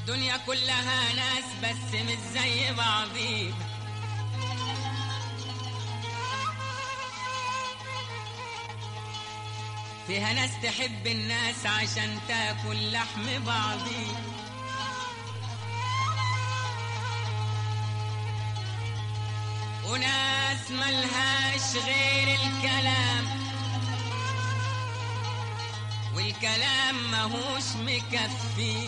الدنيا كلها ناس بس مش زي بعضيها فيها ناس تحب الناس عشان تاكل لحم بعضيها وناس ملهاش غير الكلام والكلام ماهوش مكفي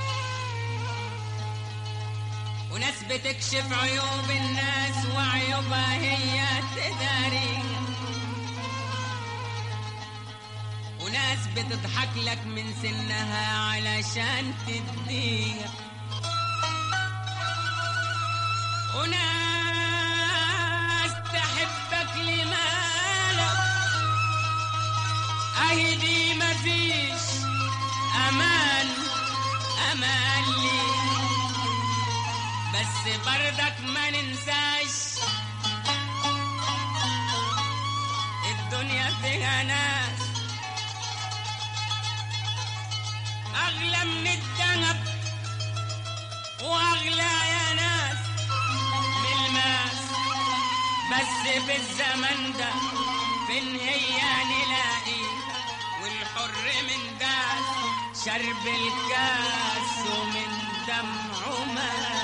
وناس بتكشف عيوب الناس وعيوبها هي تداري وناس بتضحك لك من سنها علشان تديها وناس تحبك لمالك اهي دي مفيش امان امان لي بس بردك ما ننساش الدنيا فيها ناس اغلى من الذهب واغلى يا ناس من الماس بس في الزمن ده فين هي نلاقي والحر من داس شرب الكاس ومن دمعه مات